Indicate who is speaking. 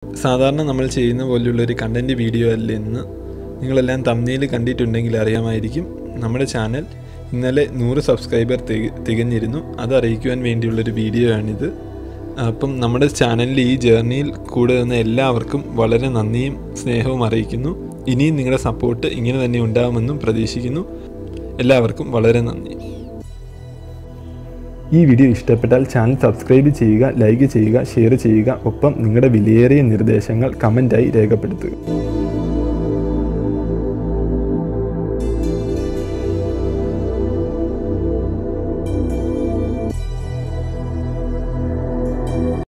Speaker 1: സാധാരണ നമ്മൾ ചെയ്യുന്ന പോലെയുള്ള ഒരു കണ്ടൻറ് വീഡിയോ അല്ല ഇന്ന് നിങ്ങളെല്ലാം തമ്മിയിൽ കണ്ടിട്ടുണ്ടെങ്കിൽ അറിയാമായിരിക്കും നമ്മുടെ ചാനൽ ഇന്നലെ നൂറ് സബ്സ്ക്രൈബർ തിക തികഞ്ഞിരുന്നു അത് അറിയിക്കുവാൻ വേണ്ടിയുള്ളൊരു വീഡിയോ ആണിത് അപ്പം നമ്മുടെ ചാനലിൽ ഈ ജേർണിയിൽ കൂടെ നിന്ന എല്ലാവർക്കും വളരെ നന്ദിയും സ്നേഹവും അറിയിക്കുന്നു ഇനിയും നിങ്ങളുടെ സപ്പോർട്ട് ഇങ്ങനെ തന്നെ ഉണ്ടാകുമെന്നും പ്രതീക്ഷിക്കുന്നു എല്ലാവർക്കും വളരെ നന്ദി ഈ വീഡിയോ ഇഷ്ടപ്പെട്ടാൽ ചാനൽ സബ്സ്ക്രൈബ് ചെയ്യുക ലൈക്ക് ചെയ്യുക ഷെയർ ചെയ്യുക ഒപ്പം നിങ്ങളുടെ വിലയേറിയ നിർദ്ദേശങ്ങൾ കമൻറ്റായി രേഖപ്പെടുത്തുക